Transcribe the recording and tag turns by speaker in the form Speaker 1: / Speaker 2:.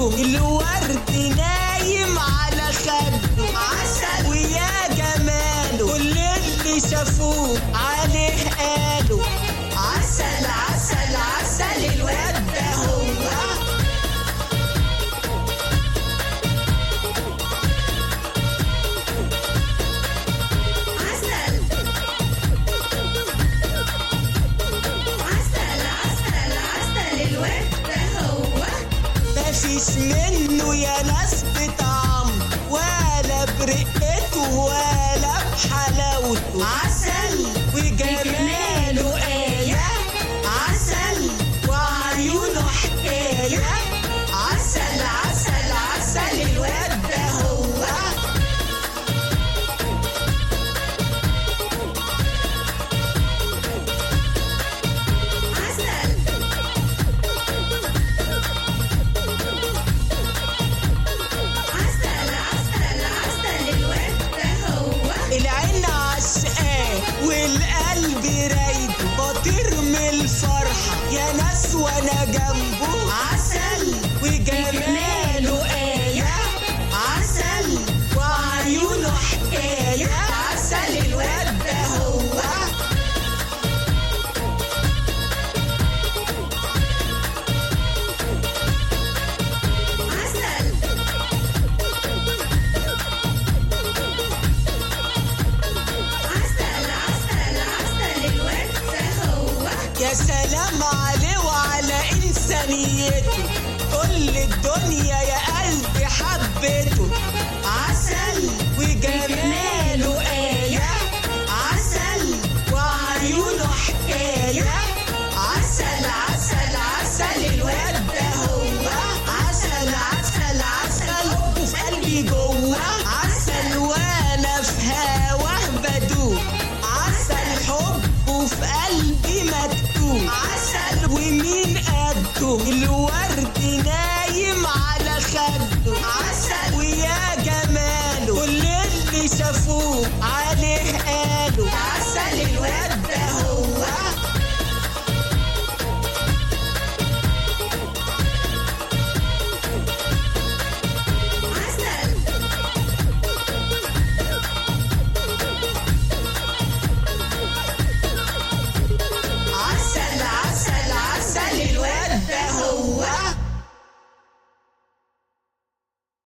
Speaker 1: جنبه الورد نايم على خده عسل ويا جماله كل اللي شافوه عليه قالوا عسل عسل عسل الواد ده هو
Speaker 2: عسل عسل عسل عسل الورد ده هو
Speaker 1: مفيش منه يا ناس بطعم ولا برقته ولا بحلاوته عسل وجماله آية عسل وعيونه حكاية عسل عسل عسل الواد ده هو
Speaker 2: عسل عسل عسل عسل الورد ده هو
Speaker 1: العين عشقاه والقلب رايد بطير من الفرحة يا ناس وانا جنبه عسل وجماله آية عسل وعيونه حكاية عسل الواد ده هو
Speaker 2: عسل عسل عسل عسل الورد ده هو
Speaker 1: يا سلام عليه وعلى إنسانيته كل الدنيا يا قلبي حبته